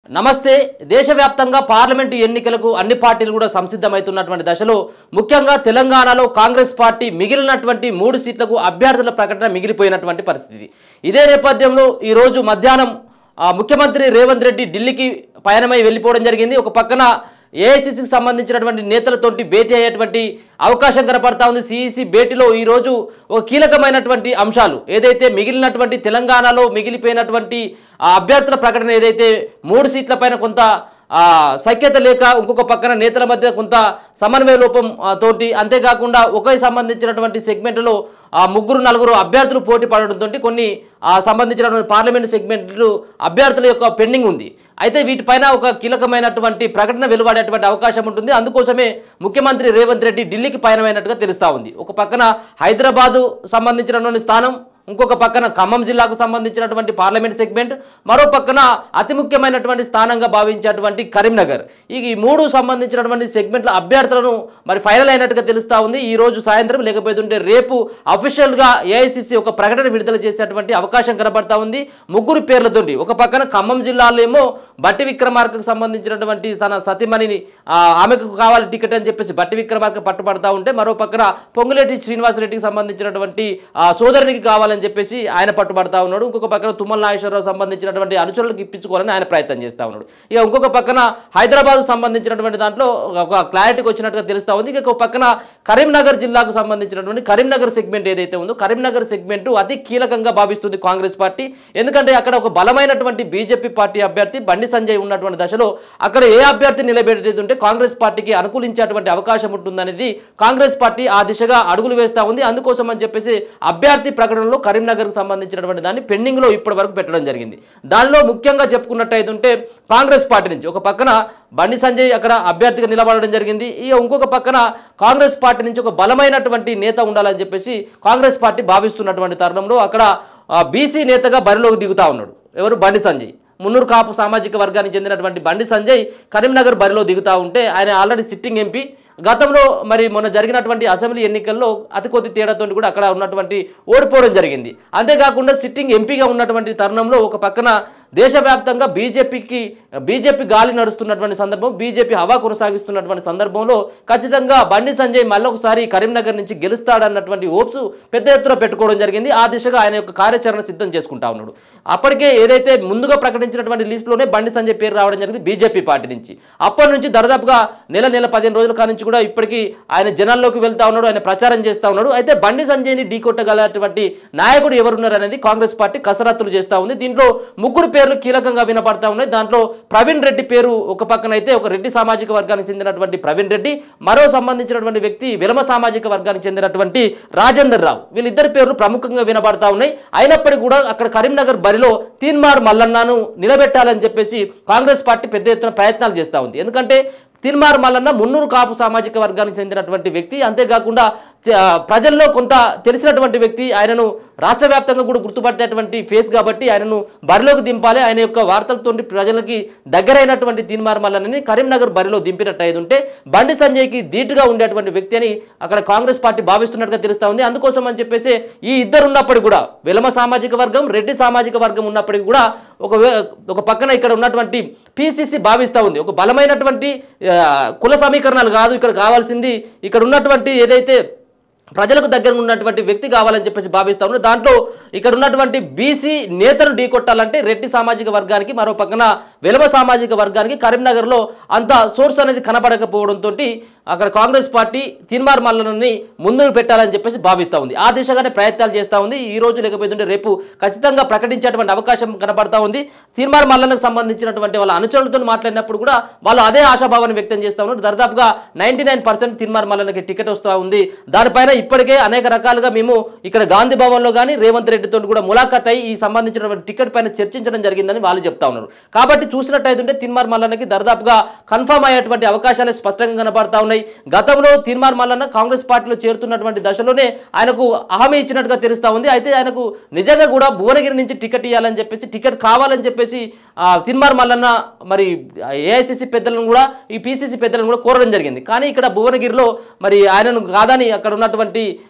నమస్తే దేశవ్యాప్తంగా పార్లమెంటు ఎన్నికలకు అన్ని పార్టీలు కూడా సంసిద్ధమవుతున్నటువంటి దశలో ముఖ్యంగా తెలంగాణలో కాంగ్రెస్ పార్టీ మిగిలినటువంటి మూడు సీట్లకు అభ్యర్థుల ప్రకటన మిగిలిపోయినటువంటి పరిస్థితి ఇదే నేపథ్యంలో ఈరోజు మధ్యాహ్నం ఆ, ముఖ్యమంత్రి రేవంత్ రెడ్డి ఢిల్లీకి పయనమై వెళ్ళిపోవడం జరిగింది ఒక పక్కన ఏఐసిసికి సంబంధించినటువంటి నేతలతోటి భేటీ అయ్యేటువంటి అవకాశం కనపడతా ఉంది సిఈసి భేటీలో ఈరోజు ఒక కీలకమైనటువంటి అంశాలు ఏదైతే మిగిలినటువంటి తెలంగాణలో మిగిలిపోయినటువంటి ఆ అభ్యర్థుల ప్రకటన ఏదైతే మూడు సీట్ల పైన కొంత ఆ, సఖ్యత లేక ఇంకొక పక్కన నేతల మధ్య కొంత సమన్వయ లోపం ఆ, తోటి అంతేకాకుండా ఒకే సంబంధించినటువంటి సెగ్మెంట్లో ఆ ముగ్గురు నలుగురు అభ్యర్థులు పోటీ పడడంతో కొన్ని ఆ సంబంధించినటువంటి పార్లమెంట్ సెగ్మెంట్లు అభ్యర్థుల యొక్క పెండింగ్ ఉంది అయితే వీటిపైన ఒక కీలకమైనటువంటి ప్రకటన వెలువడేటువంటి అవకాశం ఉంటుంది అందుకోసమే ముఖ్యమంత్రి రేవంత్ రెడ్డి ఢిల్లీకి పయనమైనట్టుగా తెలుస్తా ఉంది ఒక పక్కన హైదరాబాదు సంబంధించినటువంటి స్థానం ఇంకొక పక్కన ఖమ్మం జిల్లాకు సంబంధించినటువంటి పార్లమెంట్ సెగ్మెంట్ మరో పక్కన అతి ముఖ్యమైనటువంటి స్థానంగా భావించేటువంటి కరీంనగర్ ఈ మూడు సంబంధించినటువంటి సెగ్మెంట్ల అభ్యర్థులను మరి ఫైనల్ అయినట్టుగా తెలుస్తా ఉంది ఈ రోజు సాయంత్రం లేకపోతుంటే రేపు అఫీషియల్గా ఏఐసిసి ఒక ప్రకటన విడుదల చేసేటువంటి అవకాశం కనబడతా ఉంది ముగ్గురు పేర్లతోటి ఒక పక్కన ఖమ్మం జిల్లాలో ఏమో బట్టి విక్రమార్కకు సంబంధించినటువంటి తన సతీమణిని ఆ, ఆమెకు కావాలి టికెట్ అని చెప్పేసి బట్టి విక్రమార్క పట్టుబడతా ఉంటే మరో పక్కన పొంగులేటి శ్రీనివాసరెడ్డికి సంబంధించినటువంటి ఆ, సోదరునికి కావాలని చెప్పేసి ఆయన పట్టుబడతా ఉన్నాడు ఇంకొక పక్కన తుమ్మల నాగేశ్వరరావు సంబంధించినటువంటి అనుచరులకు ఇప్పించుకోవాలని ఆయన ప్రయత్నం చేస్తా ఉన్నాడు ఇక ఇంకొక పక్కన హైదరాబాద్ సంబంధించినటువంటి దాంట్లో ఒక క్లారిటీకి వచ్చినట్టుగా తెలుస్తా ఉంది ఇక ఒక పక్కన కరీంనగర్ జిల్లాకు సంబంధించినటువంటి కరీంనగర్ సెగ్మెంట్ ఏదైతే ఉందో కరీంనగర్ సెగ్మెంట్ అతి కీలకంగా భావిస్తుంది కాంగ్రెస్ పార్టీ ఎందుకంటే అక్కడ ఒక బలమైనటువంటి బీజేపీ పార్టీ అభ్యర్థి బండి సంజయ్ ఉన్నటువంటి దశలో అక్కడ ఏ అభ్యర్థి నిలబెట్టేది ఉంటే కాంగ్రెస్ పార్టీకి అనుకూలించేటువంటి అవకాశం ఉంటుందనేది కాంగ్రెస్ పార్టీ ఆ దిశగా అడుగులు వేస్తా ఉంది అందుకోసం అని చెప్పేసి అభ్యర్థి ప్రకటనలో కరీంనగర్కు సంబంధించినటువంటి దాన్ని పెండింగ్లో ఇప్పటి వరకు పెట్టడం జరిగింది దానిలో ముఖ్యంగా చెప్పుకున్నట్టయితే ఉంటే కాంగ్రెస్ పార్టీ నుంచి ఒక పక్కన బండి సంజయ్ అక్కడ అభ్యర్థిగా నిలబడడం జరిగింది ఇక ఇంకొక పక్కన కాంగ్రెస్ పార్టీ నుంచి ఒక బలమైనటువంటి నేత ఉండాలని చెప్పేసి కాంగ్రెస్ పార్టీ భావిస్తున్నటువంటి తరుణంలో అక్కడ బీసీ నేతగా బరిలోకి దిగుతా ఉన్నాడు ఎవరు బండి సంజయ్ మున్నూరు కాపు సామాజిక వర్గానికి చెందినటువంటి బండి సంజయ్ కరీంనగర్ బరిలో దిగుతా ఉంటే ఆయన ఆల్రెడీ సిట్టింగ్ ఎంపీ గతంలో మరి మొన్న జరిగినటువంటి అసెంబ్లీ ఎన్నికల్లో అతి కొద్ది తేడాతో కూడా అక్కడ ఉన్నటువంటి ఓడిపోవడం జరిగింది అంతేకాకుండా సిట్టింగ్ ఎంపీగా ఉన్నటువంటి తరుణంలో ఒక పక్కన దేశవ్యాప్తంగా బీజేపీకి బీజేపీ గాలి నడుస్తున్నటువంటి సందర్భం బీజేపీ హవా కొనసాగిస్తున్నటువంటి సందర్భంలో ఖచ్చితంగా బండి సంజయ్ మళ్ళొకసారి కరీంనగర్ నుంచి గెలుస్తాడన్నటువంటి హోప్స్ పెద్ద ఎత్తున పెట్టుకోవడం జరిగింది ఆ దిశగా ఆయన యొక్క కార్యాచరణ సిద్ధం చేసుకుంటా ఉన్నాడు అప్పటికే ఏదైతే ముందుగా ప్రకటించినటువంటి లిస్టులోనే బండి సంజయ్ పేరు రావడం జరిగింది బీజేపీ పార్టీ నుంచి అప్పటి నుంచి దరిదాపుగా నెల నెల పదిహేను రోజుల కాడి నుంచి కూడా ఇప్పటికీ ఆయన జనాల్లోకి వెళ్తా ఉన్నాడు ఆయన ప్రచారం చేస్తా ఉన్నాడు అయితే బండి సంజయ్ని ఢీకొట్టగలటువంటి నాయకుడు ఎవరున్నారు అనేది కాంగ్రెస్ పార్టీ కసరత్తులు చేస్తా ఉంది దీంట్లో ముగ్గురు పేర్లు కీలకంగా వినపడతా ఉన్నాయి దాంట్లో ప్రవీణ్ రెడ్డి పేరు ఒక పక్కన అయితే ఒక రెడ్డి సామాజిక వర్గానికి చెందినటువంటి ప్రవీణ్ రెడ్డి మరో సంబంధించినటువంటి వ్యక్తి విలమ సామాజిక వర్గానికి చెందినటువంటి రాజేందర్ రావు వీళ్ళిద్దరి పేర్లు ప్రముఖంగా వినపడతా ఉన్నాయి అయినప్పటికీ కూడా అక్కడ కరీంనగర్ బరిలో తీన్మార్ మల్లన్నను నిలబెట్టాలని చెప్పేసి కాంగ్రెస్ పార్టీ పెద్ద ఎత్తున ప్రయత్నాలు చేస్తూ ఉంది ఎందుకంటే తిన్మార్ మల్లన్న మున్నూరు కాపు సామాజిక వర్గానికి చెందినటువంటి వ్యక్తి అంతేకాకుండా ఆ, ప్రజల్లో కొంత తెలిసినటువంటి వ్యక్తి ఆయనను రాష్ట్ర వ్యాప్తంగా కూడా గుర్తుపట్టేటువంటి ఫేస్ కాబట్టి ఆయనను బరిలోకి దింపాలి ఆయన యొక్క వార్తలతో ప్రజలకి దగ్గరైనటువంటి తీన్మార్ మల్లన్నని కరీంనగర్ బరిలో దింపినట్టు అయి ఉంటే బండి సంజయ్కి ధీటుగా ఉండేటువంటి వ్యక్తి అని అక్కడ కాంగ్రెస్ పార్టీ భావిస్తున్నట్టుగా తెలుస్తా ఉంది అందుకోసం అని చెప్పేసి ఈ ఇద్దరు ఉన్నప్పటికీ కూడా వెలమ సామాజిక వర్గం రెడ్డి సామాజిక వర్గం ఉన్నప్పటికీ కూడా ఒక వే- ఒక పక్కన ఇక్కడ ఉన్నటువంటి పిసిసి భావిస్తూ ఉంది ఒక బలమైనటువంటి ఆ, కుల సమీకరణాలు కాదు ఇక్కడ కావాల్సింది ఇక్కడ ఉన్నటువంటి ఏదైతే ప్రజలకు దగ్గర ఉన్నటువంటి వ్యక్తి కావాలని చెప్పేసి భావిస్తా ఉన్నారు దాంట్లో ఇక్కడ ఉన్నటువంటి బీసీ నేతను ఢీకొట్టాలంటే రెడ్డి సామాజిక వర్గానికి మరో పక్కన వెలవ సామాజిక వర్గానికి కరీంనగర్లో అంత సోర్స్ అనేది కనపడకపోవడంతో అక్కడ కాంగ్రెస్ పార్టీ తీన్మార్ మల్లనని ముందు పెట్టాలని చెప్పేసి భావిస్తూ ఉంది ఆ దిశగానే ప్రయత్నాలు చేస్తూ ఉంది ఈ రోజు లేకపోతుంటే రేపు ఖచ్చితంగా ప్రకటించేటువంటి అవకాశం కనబడతా ఉంది తీన్మార్ మల్లనకు సంబంధించినటువంటి వాళ్ళ అనుచరులతో మాట్లాడినప్పుడు కూడా వాళ్ళు అదే ఆశాభావాన్ని వ్యక్తం చేస్తూ ఉన్నారు దరిదాపుగా నైంటీ నైన్ పర్సెంట్ తీన్మార్ మల్లనకి టికెట్ వస్తూ ఉంది దానిపైన ఇప్పటికే అనేక రకాలుగా మేము ఇక్కడ గాంధీ భవన్లో కానీ రేవంత్ రెడ్డితో కూడా ములాఖాత్ అయి ఈ సంబంధించినటువంటి టికెట్ పైన చర్చించడం జరిగిందని వాళ్ళు చెప్తా ఉన్నారు కాబట్టి చూసినట్టయితే తీన్మార్ మల్లన్నకి దరిదాపుగా కన్ఫర్మ్ అయ్యేటువంటి అవకాశాలు స్పష్టంగా కనబడతా ఉన్నాయి గతంలో తీన్మార్ మల్లన్న కాంగ్రెస్ పార్టీలో చేరుతున్నటువంటి దశలోనే ఆయనకు హామీ ఇచ్చినట్టుగా తెలుస్తా ఉంది అయితే ఆయనకు నిజంగా కూడా భువనగిరి నుంచి టికెట్ ఇవ్వాలని చెప్పేసి టికెట్ కావాలని చెప్పేసి ఆ, తిన్మార్ మల్లన్న మరి ఏఐసిసి పెద్దలను కూడా ఈ పిసిసి పెద్దలను కూడా కోరడం జరిగింది కానీ ఇక్కడ భువనగిరిలో మరి ఆయనను కాదని అక్కడ ఉన్నటువంటి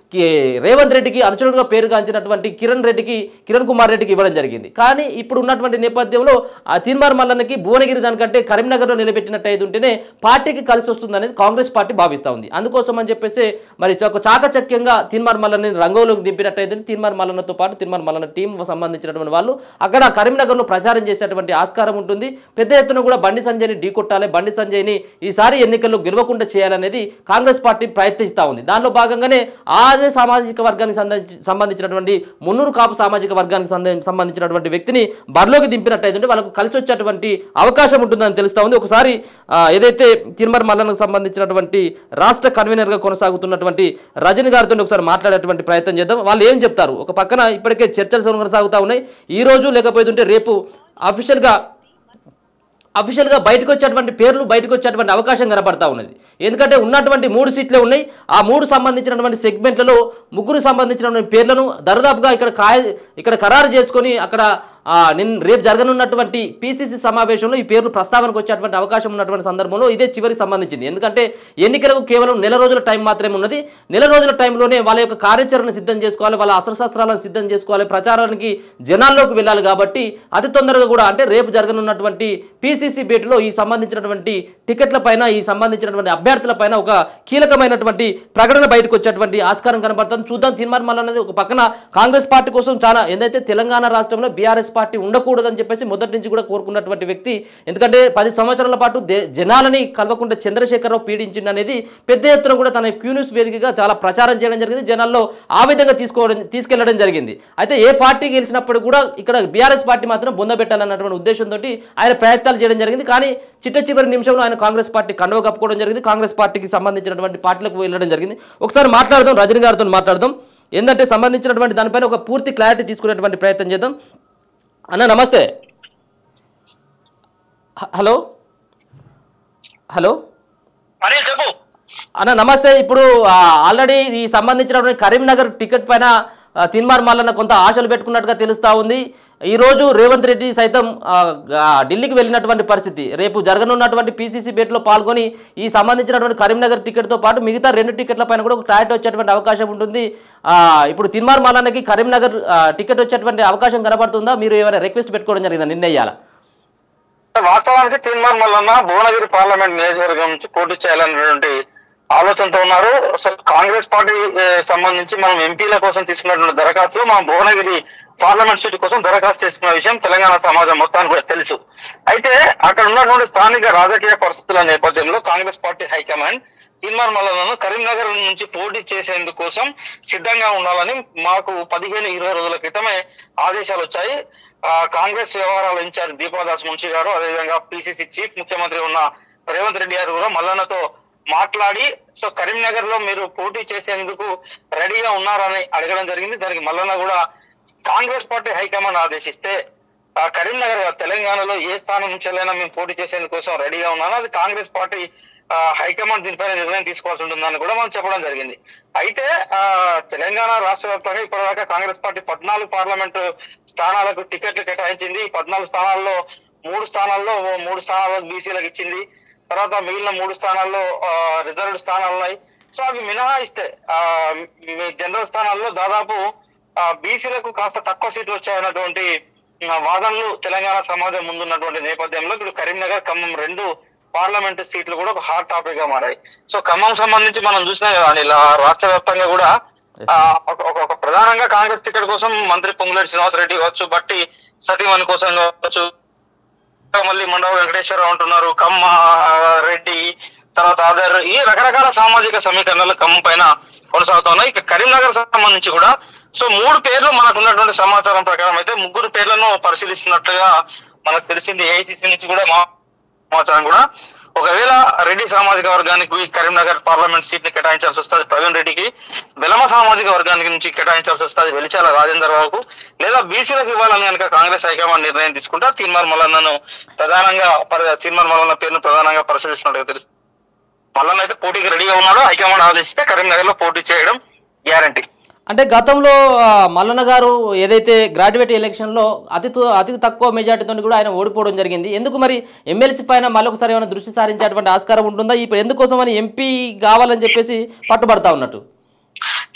కి- రేవంత్ రెడ్డికి అనుచరుడుగా పేరుగాంచినటువంటి కిరణ్ రెడ్డికి కిరణ్ కుమార్ రెడ్డికి ఇవ్వడం జరిగింది కానీ ఇప్పుడు ఉన్నటువంటి నేపథ్యంలో ఆ తీన్మార్ మల్లన్నకి భువనగిరి దానికంటే కరీంనగర్లో నిలబెట్టినట్టు ఉంటేనే పార్టీకి కలిసి వస్తుందనేది కాంగ్రెస్ పార్టీ భావిస్తూ ఉంది అందుకోసం అని చెప్పేసి మరి ఒక చాకచక్యంగా తీన్మార్ మల్లన్నని రంగంలోకి దింపినట్టయితే తీన్మార్ మల్లన్నతో పాటు తీన్మార్ మల్లన్న టీం సంబంధించినటువంటి వాళ్ళు అక్కడ కరీంనగర్లో ప్రచారం చేసేటువంటి ఆస్కారం ఉంటుంది పెద్ద ఎత్తున కూడా బండి సంజయ్ని ఢీకొట్టాలి బండి సంజయ్ని ఈసారి ఎన్నికల్లో గెలవకుండా చేయాలనేది కాంగ్రెస్ పార్టీ ప్రయత్నిస్తూ ఉంది దానిలో భాగంగానే అదే సామాజిక వర్గానికి సంబంధించి సంబంధించినటువంటి మున్నూరు కాపు సామాజిక వర్గానికి సంబంధ- సంబంధించినటువంటి వ్యక్తిని బరిలోకి దింపినట్టయితే వాళ్ళకు కలిసి వచ్చేటువంటి అవకాశం ఉంటుందని తెలుస్తా ఉంది ఒకసారి ఆ, ఏదైతే తిరుమల మల్లనకు సంబంధించినటువంటి రాష్ట్ర కన్వీనర్గా కొనసాగుతున్నటువంటి రజని గారితో ఒకసారి మాట్లాడేటువంటి ప్రయత్నం చేద్దాం వాళ్ళు ఏం చెప్తారు ఒక పక్కన ఇప్పటికే చర్చలు కొనసాగుతూ ఉన్నాయి ఈ రోజు లేకపోతుంటే రేపు అఫీషియల్గా అఫీషియల్గా బయటకు వచ్చేటువంటి పేర్లు బయటకు వచ్చేటువంటి అవకాశం కనబడతా ఉన్నది ఎందుకంటే ఉన్నటువంటి మూడు సీట్లే ఉన్నాయి ఆ మూడు సంబంధించినటువంటి సెగ్మెంట్లలో ముగ్గురు సంబంధించినటువంటి పేర్లను దరిదాపుగా ఇక్కడ కాయ ఇక్కడ ఖరారు చేసుకొని అక్కడ ఆ, నిన్న రేపు జరగనున్నటువంటి పీసీసీ సమావేశంలో ఈ పేర్లు ప్రస్తావనకు వచ్చేటువంటి అవకాశం ఉన్నటువంటి సందర్భంలో ఇదే చివరికి సంబంధించింది ఎందుకంటే ఎన్నికలకు కేవలం నెల రోజుల టైం మాత్రమే ఉన్నది నెల రోజుల టైంలోనే వాళ్ళ యొక్క కార్యాచరణ సిద్ధం చేసుకోవాలి వాళ్ళ అస్త్రశస్త్రాలను సిద్ధం చేసుకోవాలి ప్రచారానికి జనాల్లోకి వెళ్ళాలి కాబట్టి అతి తొందరగా కూడా అంటే రేపు జరగనున్నటువంటి పీసీసీ భేటీలో ఈ సంబంధించినటువంటి టికెట్ల పైన ఈ సంబంధించినటువంటి అభ్యర్థుల పైన ఒక కీలకమైనటువంటి ప్రకటన బయటకు వచ్చేటువంటి ఆస్కారం కనబడుతుంది చూద్దాం తీర్మానం అనేది ఒక పక్కన కాంగ్రెస్ పార్టీ కోసం చాలా ఏదైతే తెలంగాణ రాష్ట్రంలో బీఆర్ఎస్ పార్టీ ఉండకూడదని చెప్పేసి మొదటి నుంచి కూడా కోరుకున్నటువంటి వ్యక్తి ఎందుకంటే పది సంవత్సరాల పాటు దే- జనాలని కలవకుండా చంద్రశేఖరరావు పీడించింది అనేది పెద్ద ఎత్తున కూడా తన క్యూన్యూస్ వేదికగా చాలా ప్రచారం చేయడం జరిగింది జనాల్లో ఆ విధంగా తీసుకోవడం తీసుకెళ్లడం జరిగింది అయితే ఏ పార్టీ గెలిచినప్పుడు కూడా ఇక్కడ బీఆర్ఎస్ పార్టీ మాత్రం బొందబెట్టాలన్నటువంటి ఉద్దేశంతో ఆయన ప్రయత్నాలు చేయడం జరిగింది కానీ చిట్ట చివరి నిమిషంలో ఆయన కాంగ్రెస్ పార్టీ కండవ కప్పుకోవడం జరిగింది కాంగ్రెస్ పార్టీకి సంబంధించినటువంటి పార్టీలకు వెళ్ళడం జరిగింది ఒకసారి మాట్లాడదాం రజనీ గారితో మాట్లాడదాం ఏంటంటే సంబంధించినటువంటి దానిపైన ఒక పూర్తి క్లారిటీ తీసుకునేటువంటి ప్రయత్నం చేద్దాం అన్న నమస్తే హ- హలో హలో అరే చెప్పు అన్న నమస్తే ఇప్పుడు ఆల్రెడీ ఈ సంబంధించినటువంటి కరీంనగర్ టికెట్ పైన ఆ, తిన్మార్ మల్లన్న కొంత ఆశలు పెట్టుకున్నట్టుగా తెలుస్తా ఉంది ఈ రోజు రేవంత్ రెడ్డి సైతం ఆ, ఆ, ఢిల్లీకి వెళ్ళినటువంటి పరిస్థితి రేపు జరగనున్నటువంటి పీసీసీ భేటీలో పాల్గొని ఈ సంబంధించినటువంటి కరీంనగర్ టికెట్తో పాటు మిగతా రెండు టికెట్ల పైన కూడా ఒక క్లారిటీ వచ్చేటువంటి అవకాశం ఉంటుంది ఆ, ఇప్పుడు తిన్మార్ మల్లన్నకి కరీంనగర్ ఆ, టికెట్ వచ్చేటువంటి అవకాశం కనబడుతుందా మీరు ఏమైనా రిక్వెస్ట్ పెట్టుకోవడం జరిగిందా నిర్ణయాల వాస్తవానికి తీర్మాన్ మల్లన్న భువనగిరి పార్లమెంట్ నియోజకవర్గం నుంచి పోటీ చేయాలనేటువంటి ఆలోచనతో ఉన్నారు అసలు కాంగ్రెస్ పార్టీ ఏ, సంబంధించి మనం ఎంపీల కోసం తీసుకున్నటువంటి దరఖాస్తులో మనం భువనగిరి పార్లమెంట్ సీట్ కోసం దరఖాస్తు చేసుకున్న విషయం తెలంగాణ సమాజం మొత్తానికి కూడా తెలుసు అయితే అక్కడ ఉన్నటువంటి స్థానిక రాజకీయ పరిస్థితుల నేపథ్యంలో కాంగ్రెస్ పార్టీ హైకమాండ్ తీర్మాన్ మల్లన్నను కరీంనగర్ నుంచి పోటీ చేసేందుకోసం సిద్ధంగా ఉండాలని మాకు పదిహేను ఇరవై రోజుల క్రితమే ఆదేశాలు వచ్చాయి ఆ, కాంగ్రెస్ వ్యవహారాల ఇన్ఛార్జ్ దీపాదాస్ మున్షి గారు అదేవిధంగా పిసిసి చీఫ్ ముఖ్యమంత్రి ఉన్న రేవంత్ రెడ్డి గారు కూడా మల్లన్నతో మాట్లాడి సో కరీంనగర్ లో మీరు పోటీ చేసేందుకు రెడీగా ఉన్నారని అడగడం జరిగింది దానికి మల్లన్న కూడా కాంగ్రెస్ పార్టీ హైకమాండ్ ఆదేశిస్తే ఆ కరీంనగర్ తెలంగాణలో ఏ స్థానం నుంచి వెళ్ళైనా మేము పోటీ చేసేందుకోసం రెడీగా ఉన్నాను అది కాంగ్రెస్ పార్టీ ఆ, హైకమాండ్ దీనిపైన నిర్ణయం తీసుకోవాల్సి ఉంటుందని కూడా మనం చెప్పడం జరిగింది అయితే ఆ తెలంగాణ రాష్ట్ర వ్యాప్తంగా ఇప్పటిదాకా కాంగ్రెస్ పార్టీ పద్నాలుగు పార్లమెంటు స్థానాలకు టికెట్లు కేటాయించింది ఈ పద్నాలుగు స్థానాల్లో మూడు స్థానాల్లో ఓ మూడు స్థానాలకు బీసీలకు ఇచ్చింది తర్వాత మిగిలిన మూడు స్థానాల్లో రిజర్వ్డ్ స్థానాలు ఉన్నాయి సో అవి మినహాయిస్తే ఆ, మీ జనరల్ స్థానాల్లో దాదాపు బీసీలకు కాస్త తక్కువ సీట్లు వచ్చాయన్నటువంటి ఆ, వాదనలు తెలంగాణ సమాజం ముందున్నటువంటి నేపథ్యంలో ఇప్పుడు కరీంనగర్ ఖమ్మం రెండు పార్లమెంట్ సీట్లు కూడా ఒక హాట్ టాపిక్ గా మారాయి సో ఖమ్మం సంబంధించి మనం చూసినాం కదా అనిల్, ఆ రాష్ట్ర వ్యాప్తంగా కూడా ఆ, ఒక ఒక- ఒక ప్రధానంగా కాంగ్రెస్ టికెట్ కోసం మంత్రి పొంగులేటి శ్రీనివాస్ రెడ్డి కావచ్చు బట్టి సతీమణి కోసం కావచ్చు మళ్ళీ మండవ వెంకటేశ్వరరావు ఉంటున్నారు కమ్మ ఆ, రెడ్డి తర్వాత అదర్ ఈ రకరకాల సామాజిక సమీకరణలు ఖమ్మం పైన కొనసాగుతున్నాయి ఇక కరీంనగర్ సంబంధించి కూడా సో మూడు పేర్లు మనకు ఉన్నటువంటి సమాచారం ప్రకారం అయితే ముగ్గురు పేర్లను పరిశీలిస్తున్నట్లుగా మనకు తెలిసింది ఏఐసిసి నుంచి కూడా మా సమాచారం కూడా ఒకవేళ రెడ్డి సామాజిక వర్గానికి ఈ కరీంనగర్ పార్లమెంట్ సీట్ ని కేటాయించాల్సి వస్తుంది ప్రవీణ్ రెడ్డికి వెలమ సామాజిక వర్గానికి నుంచి కేటాయించాల్సి వస్తుంది వెలిచాల రాజేందర్ బాబుకు లేదా బీసీలకు ఇవ్వాలని కనుక కాంగ్రెస్ హైకమాండ్ నిర్ణయం తీసుకుంటే తీన్మార్ మల్లన్నను ప్రధానంగా పరి- తీన్మార్ మల్లన్న పేరును ప్రధానంగా పరిశీలిస్తున్నట్టుగా తెలుసు మల్లన్న అయితే పోటీకి రెడీగా ఉన్నాడు హైకమాండ్ ఆదేశిస్తే కరీంనగర్ లో పోటీ చేయడం గ్యారంటీ అంటే గతంలో ఆ, మల్లన్న గారు ఏదైతే గ్రాడ్యుయేట్ ఎలక్షన్లో అతి త- అతి తక్కువ మెజార్టీతో కూడా ఆయన ఓడిపోవడం జరిగింది ఎందుకు మరి ఎమ్మెల్సీ పైన మళ్ళొకసారి ఏమైనా దృష్టి సారించేటువంటి ఆస్కారం ఉంటుందా ఇప్పుడు ఎందుకోసం అని ఎంపీ కావాలని చెప్పేసి పట్టుబడతా ఉన్నట్టు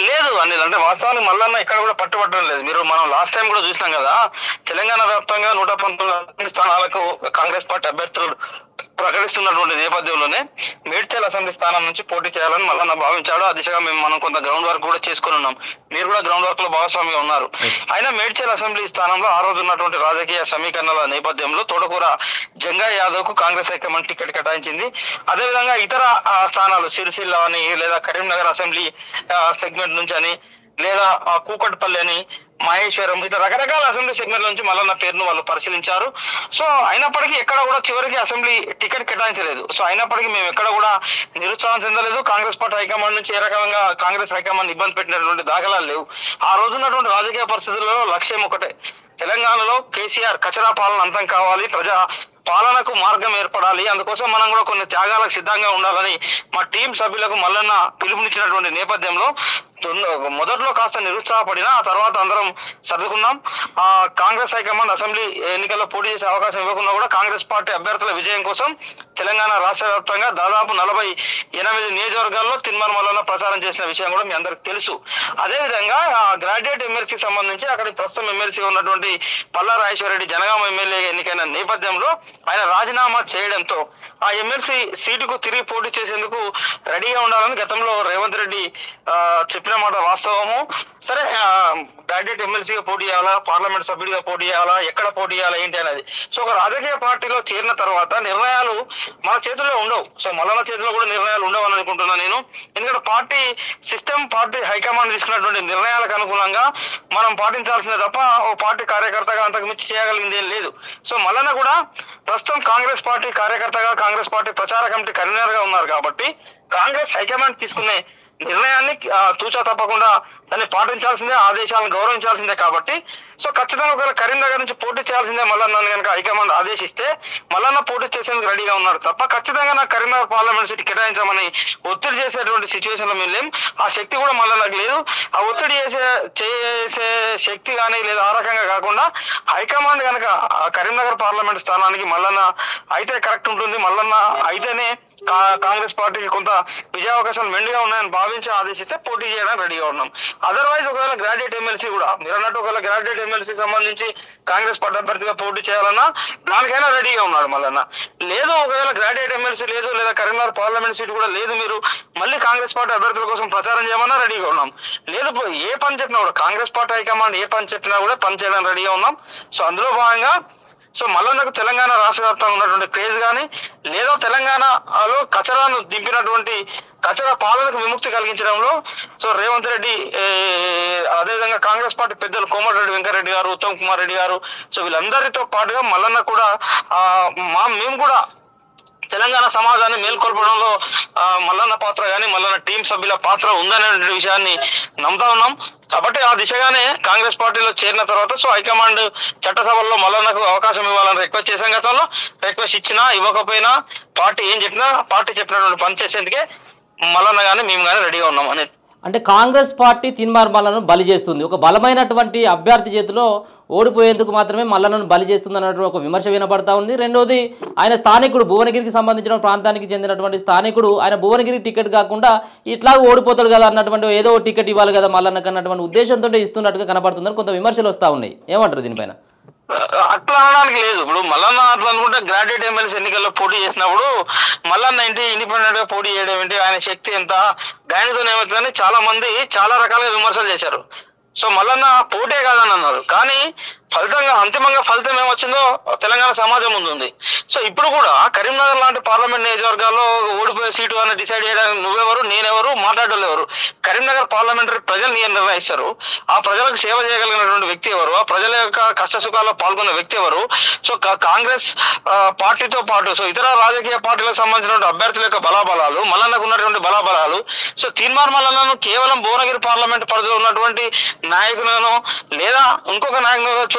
లేదు అనిల్ అంటే వాస్తవానికి మల్లన్న ఇక్కడ కూడా పట్టుబట్టడం లేదు మీరు మనం లాస్ట్ టైం కూడా చూసినాం కదా తెలంగాణ వ్యాప్తంగా నూట పంతొమ్మిది స్థానాలకు కాంగ్రెస్ పార్టీ అభ్యర్థులు ప్రకటిస్తున్నటువంటి నేపథ్యంలోనే మేడ్చల్ అసెంబ్లీ స్థానం నుంచి పోటీ చేయాలని మల్లన్న భావించాడు ఆ దిశగా మేము మనం కొంత గ్రౌండ్ వర్క్ కూడా చేసుకుని ఉన్నాం మీరు కూడా గ్రౌండ్ వర్క్ లో భాగస్వామిగా ఉన్నారు అయినా మేడ్చల్ అసెంబ్లీ స్థానంలో ఆ రోజు ఉన్నటువంటి రాజకీయ సమీకరణల నేపథ్యంలో తోటకూర జంగా యాదవ్ కు కాంగ్రెస్ హైకమాండ్ టికెట్ కేటాయించింది అదేవిధంగా ఇతర ఆ, స్థానాలు సిరిసిల్ల అని లేదా కరీంనగర్ అసెంబ్లీ సెగ్మెంట్ నుంచి అని లేదా ఆ, కూకట్పల్లి అని మహేశ్వరం ఇట్లా రకరకాల అసెంబ్లీ సెగ్మెంట్ల నుంచి మళ్ళీ నా పేరును వాళ్ళు పరిశీలించారు సో అయినప్పటికీ ఎక్కడ కూడా చివరికి అసెంబ్లీ టికెట్ కేటాయించలేదు సో అయినప్పటికీ మేము ఎక్కడ కూడా నిరుత్సాహం చెందలేదు కాంగ్రెస్ పార్టీ హైకమాండ్ నుంచి ఏ రకంగా కాంగ్రెస్ హైకమాండ్ ఇబ్బంది పెట్టినటువంటి దాఖలాలు లేవు ఆ రోజు ఉన్నటువంటి రాజకీయ పరిస్థితుల్లో లక్ష్యం ఒకటే తెలంగాణలో కేసీఆర్ కచరా పాలన అంతం కావాలి ప్రజా పాలనకు మార్గం ఏర్పడాలి అందుకోసం మనం కూడా కొన్ని త్యాగాలకు సిద్ధంగా ఉండాలని మా టీం సభ్యులకు మల్లన్న పిలుపునిచ్చినటువంటి నేపథ్యంలో తొంద- మొదట్లో కాస్త నిరుత్సాహపడినా ఆ తర్వాత అందరం సర్దుకున్నాం ఆ కాంగ్రెస్ హైకమాండ్ అసెంబ్లీ ఎన్నికల్లో పోటీ చేసే అవకాశం ఇవ్వకుండా కూడా కాంగ్రెస్ పార్టీ అభ్యర్థుల విజయం కోసం తెలంగాణ రాష్ట్ర వ్యాప్తంగా దాదాపు నలభై ఎనిమిది నియోజకవర్గాల్లో తిన్మర్ మల్లన్న ప్రచారం చేసిన విషయం కూడా మీ అందరికి తెలుసు అదేవిధంగా గ్రాడ్యుయేట్ ఎమ్మెల్సీకి సంబంధించి అక్కడ ప్రస్తుతం ఎమ్మెల్సీ ఉన్నటువంటి పల్లా రాజేశ్వరరెడ్డి జనగామ ఎమ్మెల్యే ఎన్నికైన నేపథ్యంలో ఆయన రాజీనామా చేయడంతో ఆ ఎమ్మెల్సీ సీటుకు తిరిగి పోటీ చేసేందుకు రెడీగా ఉండాలని గతంలో రేవంత్ రెడ్డి ఆ, చెప్పిన మాట వాస్తవము సరే గ్రాడ్యుయేట్ ఎమ్మెల్సీగా పోటీ చేయాలా పార్లమెంట్ సభ్యుడిగా పోటీ చేయాలా ఎక్కడ పోటీ చేయాలా ఏంటి అనేది సో ఒక రాజకీయ పార్టీలో చేరిన తర్వాత నిర్ణయాలు మన చేతుల్లో ఉండవు సో మల్లన్న చేతిలో కూడా నిర్ణయాలు ఉండవు అని అనుకుంటున్నాను నేను ఎందుకంటే పార్టీ సిస్టమ్ పార్టీ హైకమాండ్ తీసుకున్నటువంటి నిర్ణయాలకు అనుగుణంగా మనం పాటించాల్సిందే తప్ప ఓ పార్టీ కార్యకర్తగా అంతకు మించి చేయగలిగింది ఏం లేదు సో మల్లన్న కూడా ప్రస్తుతం కాంగ్రెస్ పార్టీ కార్యకర్తగా కాంగ్రెస్ పార్టీ ప్రచార కమిటీ కన్వీనర్ గా ఉన్నారు కాబట్టి కాంగ్రెస్ హైకమాండ్ తీసుకునే నిర్ణయాన్ని ఆ, తూచా తప్పకుండా దాన్ని పాటించాల్సిందే ఆదేశాలను గౌరవించాల్సిందే కాబట్టి సో ఖచ్చితంగా ఒకవేళ కరీంనగర్ నుంచి పోటీ చేయాల్సిందే మల్లన్న కనుక హైకమాండ్ ఆదేశిస్తే మల్లన్న పోటీ చేసేందుకు రెడీగా ఉన్నారు తప్ప ఖచ్చితంగా నాకు కరీంనగర్ పార్లమెంట్ సీట్ కేటాయించమని ఒత్తిడి చేసేటువంటి సిచ్యువేషన్ లో మేము లేం ఆ శక్తి కూడా మల్లన్నకు లేదు ఆ ఒత్తిడి చేసే చేసే శక్తి కానీ లేదా ఆ రకంగా కాకుండా హైకమాండ్ కనుక ఆ కరీంనగర్ పార్లమెంట్ స్థానానికి మల్లన్న అయితే కరెక్ట్ ఉంటుంది మల్లన్న అయితేనే కా- కాంగ్రెస్ పార్టీకి కొంత విజయావకాశాలు మెండుగా ఉన్నాయని భావించి ఆదేశిస్తే పోటీ చేయడానికి రెడీగా ఉన్నాం అదర్వైజ్ ఒకవేళ గ్రాడ్యుయేట్ ఎమ్మెల్సీ కూడా మీరు అన్నట్టు ఒకవేళ గ్రాడ్యుయేట్ ఎమ్మెల్సీ సంబంధించి కాంగ్రెస్ పార్టీ అభ్యర్థిగా పోటీ చేయాలన్నా దానికైనా రెడీగా ఉన్నాడు మళ్ళన్న లేదు ఒకవేళ గ్రాడ్యుయేట్ ఎమ్మెల్సీ లేదు లేదా కరీంనగర్ పార్లమెంట్ సీట్ కూడా లేదు మీరు మళ్ళీ కాంగ్రెస్ పార్టీ అభ్యర్థుల కోసం ప్రచారం చేయమన్నా రెడీగా ఉన్నాం లేదు పో- ఏ పని చెప్పినా కూడా కాంగ్రెస్ పార్టీ హైకమాండ్ ఏ పని చెప్పినా కూడా పని చేయడానికి రెడీగా ఉన్నాం సో అందులో భాగంగా సో మల్లన్నకు తెలంగాణ రాష్ట్ర వ్యాప్తంగా ఉన్నటువంటి క్రేజ్ కానీ లేదా తెలంగాణలో కచరాను దింపినటువంటి కచరా పాలనకు విముక్తి కలిగించడంలో సో రేవంత్ రెడ్డి ఏ, అదేవిధంగా కాంగ్రెస్ పార్టీ పెద్దలు కోమటిరెడ్డి వెంకరెడ్డి గారు ఉత్తమ్ కుమార్ రెడ్డి గారు సో వీళ్ళందరితో పాటుగా మల్లన్న కూడా ఆ, మా మేము కూడా తెలంగాణ సమాజాన్ని మేల్కొల్పడంలో ఆ, మల్లన్న పాత్ర కానీ మల్లన్న టీం సభ్యుల పాత్ర ఉందనే విషయాన్ని నమ్ముతా ఉన్నాం కాబట్టి ఆ దిశగానే కాంగ్రెస్ పార్టీలో చేరిన తర్వాత సో హైకమాండ్ చట్టసభల్లో మల్లన్నకు అవకాశం ఇవ్వాలని రిక్వెస్ట్ చేశాం గతంలో రిక్వెస్ట్ ఇచ్చినా ఇవ్వకపోయినా పార్టీ ఏం చెప్పినా పార్టీ చెప్పినటువంటి పని చేసేందుకే మల్లన్న కానీ మేము కానీ రెడీగా ఉన్నాం అనేది అంటే కాంగ్రెస్ పార్టీ తిన్మార్మలను బలి చేస్తుంది ఒక బలమైనటువంటి అభ్యర్థి చేతిలో ఓడిపోయేందుకు మాత్రమే మల్లలను బలి చేస్తుంది అన్నటువంటి ఒక విమర్శ వినపడతా ఉంది రెండోది ఆయన స్థానికుడు భువనగిరికి సంబంధించిన ప్రాంతానికి చెందినటువంటి స్థానికుడు ఆయన భువనగిరి టికెట్ కాకుండా ఇట్లా ఓడిపోతాడు కదా అన్నటువంటి ఏదో ఒక టికెట్ ఇవ్వాలి కదా మల్లన్నకు అన్నటువంటి ఉద్దేశంతో ఇస్తున్నట్టుగా కనపడుతుందని కొంత విమర్శలు వస్తూ ఉన్నాయి ఏమంటారు దీనిపైన అట్లా అనడానికి లేదు ఇప్పుడు మల్లన్న అట్లా అనుకుంటే గ్రాడ్యుయేట్ ఎమ్మెల్సీ ఎన్నికల్లో పోటీ చేసినప్పుడు మల్లన్న ఏంటి ఇండిపెండెంట్ గా పోటీ చేయడం ఏంటి ఆయన శక్తి ఎంత గాయనతో ఏమవుతుందని చాలా మంది చాలా రకాలుగా విమర్శలు చేశారు సో మల్లన్న పోటే కాదని అన్నారు కానీ ఫలితంగా అంతిమంగా ఫలితం ఏమొచ్చిందో తెలంగాణ సమాజం ముందు ఉంది సో ఇప్పుడు కూడా కరీంనగర్ లాంటి పార్లమెంట్ నియోజకవర్గాల్లో ఓడిపోయే సీటు అని డిసైడ్ చేయడానికి నువ్వెవరు నేనెవరు మాట్లాడేవాళ్ళు ఎవరు కరీంనగర్ పార్లమెంటరీ ప్రజలు నీ నిర్ణయిస్తారు ఆ ప్రజలకు సేవ చేయగలిగినటువంటి వ్యక్తి ఎవరు ఆ ప్రజల యొక్క కష్ట సుఖాల్లో పాల్గొన్న వ్యక్తి ఎవరు సో కా- కాంగ్రెస్ ఆ, పార్టీతో పాటు సో ఇతర రాజకీయ పార్టీలకు సంబంధించినటువంటి అభ్యర్థుల యొక్క బలాబలాలు మల్లన్నకు ఉన్నటువంటి బలాబలాలు సో తీర్మార్ మల్లన్నను కేవలం భువనగిరి పార్లమెంట్ పరిధిలో ఉన్నటువంటి నాయకులను లేదా ఇంకొక నాయకులను చూడ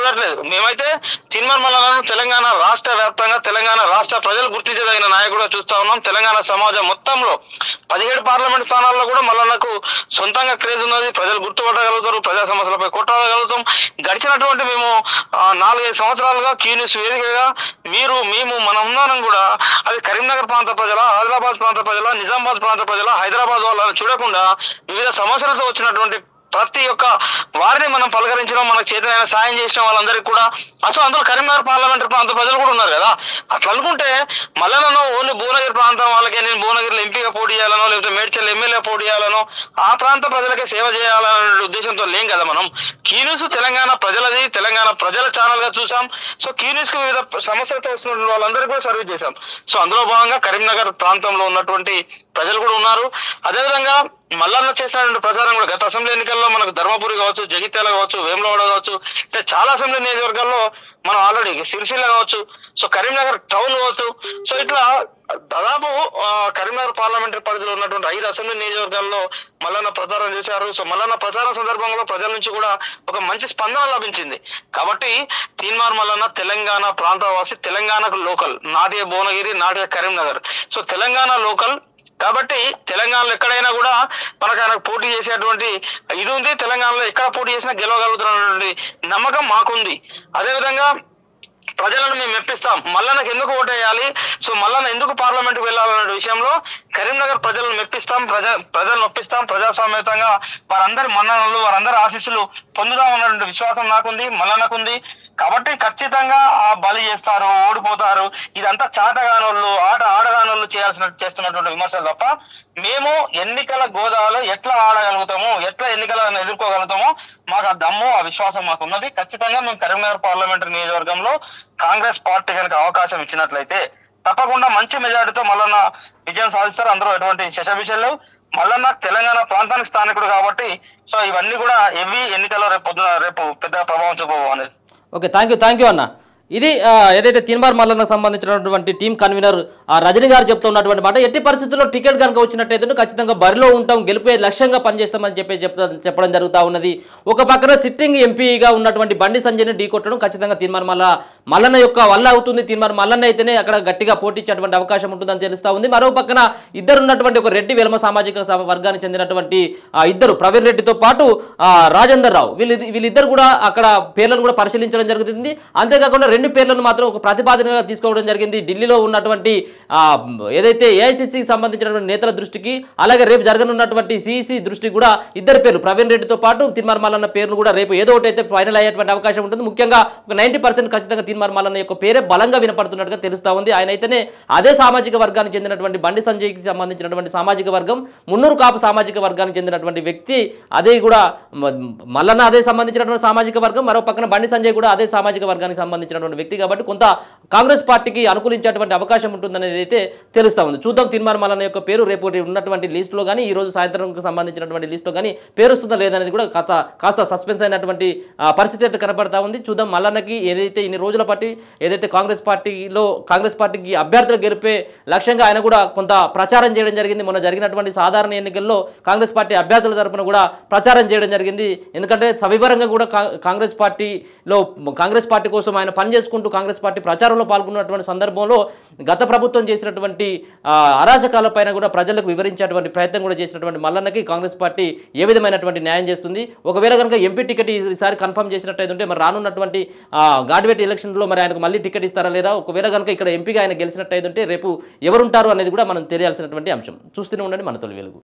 చూడట్లేదు మేమైతే తిన్మర్ మల్లన్నను తెలంగాణ రాష్ట్ర వ్యాప్తంగా తెలంగాణ రాష్ట్ర ప్రజలు గుర్తించదగిన నాయకుడుగా చూస్తా ఉన్నాం తెలంగాణ సమాజం మొత్తంలో పదిహేడు పార్లమెంట్ స్థానాల్లో కూడా మల్లన్నకు సొంతంగా క్రేజ్ ఉన్నది ప్రజలు గుర్తుపట్టగలుగుతారు ప్రజా సమస్యలపై కొట్టగలుగుతాం గడిచినటువంటి మేము ఆ, నాలుగైదు సంవత్సరాలుగా క్యూనిస్ వేదికగా మీరు మేము మన ఉన్నారం కూడా అది కరీంనగర్ ప్రాంత ప్రజల ఆదిలాబాద్ ప్రాంత ప్రజల నిజామాబాద్ ప్రాంత ప్రజల హైదరాబాద్ వాళ్ళని చూడకుండా వివిధ సమస్యలతో వచ్చినటువంటి ప్రతి ఒక్క వారిని మనం పలకరించడం మనకు చేతనైన సాయం చేసిన వాళ్ళందరికీ కూడా అసలు అందులో కరీంనగర్ పార్లమెంటరీ ప్రాంత ప్రజలు కూడా ఉన్నారు కదా అట్లా అనుకుంటే మళ్ళీ నన్ను ఓన్లీ భువనగిరి ప్రాంతం వాళ్ళకే నేను భువనగిరిలో ఎంపీగా పోటీ చేయాలనో లేకపోతే మేడ్చల్ ఎమ్మెల్యే పోటీ చేయాలనో ఆ ప్రాంత ప్రజలకే సేవ చేయాలనే ఉద్దేశంతో లేం కదా మనం కీన్యూస్ తెలంగాణ ప్రజలది తెలంగాణ ప్రజల ఛానల్ గా చూసాం సో కీన్యూస్ కు వివిధ సమస్యలతో వస్తున్న వాళ్ళందరికీ కూడా సర్వీస్ చేశాం సో అందులో భాగంగా కరీంనగర్ ప్రాంతంలో ఉన్నటువంటి ప్రజలు కూడా ఉన్నారు అదేవిధంగా మల్లన్న చేసినటువంటి ప్రచారం కూడా గత అసెంబ్లీ ఎన్నికల్లో మనకు ధర్మపురి కావచ్చు జగిత్యాల కావచ్చు వేములవాడ కావచ్చు ఇట్లా చాలా అసెంబ్లీ నియోజకవర్గాల్లో మనం ఆల్రెడీ సిరిసిల్ల కావచ్చు సో కరీంనగర్ టౌన్ కావచ్చు సో ఇట్లా దాదాపు ఆ, కరీంనగర్ పార్లమెంటరీ పరిధిలో ఉన్నటువంటి ఐదు అసెంబ్లీ నియోజకవర్గాల్లో మల్లన్న ప్రచారం చేశారు సో మల్లన్న ప్రచారం సందర్భంలో ప్రజల నుంచి కూడా ఒక మంచి స్పందన లభించింది కాబట్టి తీన్మార్ మల్లన్న తెలంగాణ ప్రాంతవాసి తెలంగాణకు లోకల్ నాటియ భువనగిరి నాటియ కరీంనగర్ సో తెలంగాణ లోకల్ కాబట్టి తెలంగాణలో ఎక్కడైనా కూడా మనకు ఆయనకు పోటీ చేసేటువంటి ఇది ఉంది తెలంగాణలో ఎక్కడ పోటీ చేసినా గెలవగలుగుతున్నటువంటి నమ్మకం మాకుంది అదేవిధంగా ప్రజలను మేము మెప్పిస్తాం మల్లన్నకు ఎందుకు ఓటేయాలి సో మల్లన్న ఎందుకు పార్లమెంట్ వెళ్ళాలనే విషయంలో కరీంనగర్ ప్రజలను మెప్పిస్తాం ప్రజ ప్రజలను ఒప్పిస్తాం ప్రజాస్వామ్యతంగా వారందరి మన్ననలు వారందరి ఆశీస్సులు పొందుదామన్నటువంటి విశ్వాసం నాకుంది మల్లన్నకుంది కాబట్టి ఖచ్చితంగా ఆ బలి చేస్తారు ఓడిపోతారు ఇదంతా చాటగానోళ్ళు ఆట ఆడగానోళ్ళు చేయాల్సిన చేస్తున్నటువంటి విమర్శలు తప్ప మేము ఎన్నికల గోదాలో ఎట్లా ఆడగలుగుతాము ఎట్లా ఎన్నికలను ఎదుర్కోగలుగుతామో మాకు ఆ దమ్ము ఆ విశ్వాసం మాకు ఉన్నది ఖచ్చితంగా మేము కరీంనగర్ పార్లమెంటరీ నియోజకవర్గంలో కాంగ్రెస్ పార్టీ కనుక అవకాశం ఇచ్చినట్లయితే తప్పకుండా మంచి మెజారిటీతో మల్లన్న విజయం సాధిస్తారు అందరూ ఎటువంటి శశభిషలు మల్లన్న తెలంగాణ ప్రాంతానికి స్థానికుడు కాబట్టి సో ఇవన్నీ కూడా ఎవి ఎన్నికల్లో రేపు పొద్దున రేపు పెద్ద ప్రభావం చూపవు అనేది okay thank you thank you అన్న ఇది ఆ, ఏదైతే తీన్మార్ మల్లన్నకు సంబంధించినటువంటి టీం కన్వీనర్ ఆ రజనీ గారు చెప్తున్నటువంటి మాట ఎట్టి పరిస్థితుల్లో టికెట్ కనుక వచ్చినట్టయితే ఖచ్చితంగా బరిలో ఉంటాం గెలిపే లక్ష్యంగా పనిచేస్తామని చెప్పి చెప్తా చెప్పడం జరుగుతూ ఉన్నది ఒక పక్కన సిట్టింగ్ ఎంపీగా ఉన్నటువంటి బండి సంజయ్ని ఢీకొట్టడం ఖచ్చితంగా తీన్మార్ మల్ల మల్లన్న యొక్క వల్ల అవుతుంది తీన్మార్ మల్లన్న అయితేనే అక్కడ గట్టిగా పోటీచ్చేటువంటి అవకాశం ఉంటుందని తెలుస్తా ఉంది మరో పక్కన ఇద్దరు ఉన్నటువంటి ఒక రెడ్డి వెలమ సామాజిక స- వర్గానికి చెందినటువంటి ఆ ఇద్దరు ప్రవీణ్ రెడ్డితో పాటు ఆ, రాజేందర్ రావు వీళ్ళు వీళ్ళిద్దరు కూడా అక్కడ పేర్లను కూడా పరిశీలించడం జరుగుతుంది అంతేకాకుండా రెండు పేర్లను మాత్రం ఒక ప్రతిపాదనగా తీసుకోవడం జరిగింది ఢిల్లీలో ఉన్నటువంటి ఆ, ఏదైతే ఏఐసిసికి సంబంధించినటువంటి నేతల దృష్టికి అలాగే రేపు జరగనున్నటువంటి సిఇసి దృష్టికి కూడా ఇద్దరు పేర్లు ప్రవీణ్ రెడ్డితో పాటు తిన్మార్ మల్లన్న పేర్లు కూడా రేపు ఏదో ఒకటి అయితే ఫైనల్ అయ్యేటువంటి అవకాశం ఉంటుంది ముఖ్యంగా ఒక నైంటీ పర్సెంట్ ఖచ్చితంగా తిన్మార్ మల్లన్న యొక్క పేరే బలంగా వినపడుతున్నట్టుగా తెలుస్తా ఉంది ఆయన అయితేనే అదే సామాజిక వర్గానికి చెందినటువంటి బండి సంజయ్కి సంబంధించినటువంటి సామాజిక వర్గం మున్నూరు కాపు సామాజిక వర్గానికి చెందినటువంటి వ్యక్తి అదే కూడా మ- మల్లన్న అదే సంబంధించినటువంటి సామాజిక వర్గం మరో పక్కన బండి సంజయ్ కూడా అదే సామాజిక వర్గానికి సంబంధించినటువంటి వ్యక్తి కాబట్టి కొంత కాంగ్రెస్ పార్టీకి అనుకూలించేటువంటి అవకాశం ఉంటుందనేది అయితే తెలుస్తా ఉంది చూద్దాం తిన్మార్ మల్లన్న యొక్క పేరు రేపు ఉన్నటువంటి లిస్టులో కానీ ఈ రోజు సాయంత్రంకి సంబంధించినటువంటి లిస్టులో కానీ పేరు వస్తుందా లేదనేది కూడా కాస్త కాస్త సస్పెన్స్ అయినటువంటి ఆ, పరిస్థితి అయితే కనపడతా ఉంది చూద్దాం మల్లన్నకి ఏదైతే ఇన్ని రోజుల పార్టీ ఏదైతే కాంగ్రెస్ పార్టీలో కాంగ్రెస్ పార్టీకి అభ్యర్థులు గెలిపే లక్ష్యంగా ఆయన కూడా కొంత ప్రచారం చేయడం జరిగింది మొన్న జరిగినటువంటి సాధారణ ఎన్నికల్లో కాంగ్రెస్ పార్టీ అభ్యర్థుల తరపున కూడా ప్రచారం చేయడం జరిగింది ఎందుకంటే సవివరంగా కూడా కా- కాంగ్రెస్ పార్టీలో కాంగ్రెస్ పార్టీ కోసం ఆయన పనిచేసుకుంటూ కాంగ్రెస్ పార్టీ ప్రచారంలో పాల్గొన్నటువంటి సందర్భంలో గత ప్రభుత్వం చేసినటువంటి ఆ, అరాచకాలపైన కూడా ప్రజలకు వివరించేటువంటి ప్రయత్నం కూడా చేసినటువంటి మల్లన్నకి కాంగ్రెస్ పార్టీ ఏ విధమైనటువంటి న్యాయం చేస్తుంది ఒకవేళ కనుక ఎంపీ టికెట్ ఈసారి కన్ఫర్మ్ చేసినట్టయితే మరి రానున్నటువంటి ఆ, గాడివేటి ఎలక్షన్లో మరి ఆయనకు మళ్ళీ టికెట్ ఇస్తారా లేదా ఒకవేళ కనుక ఇక్కడ ఎంపీగా ఆయన గెలిచినట్టయితే రేపు ఎవరుంటారు అనేది కూడా మనం తెలియాల్సినటువంటి అంశం చూస్తూనే ఉండండి మన తొలి వెలుగు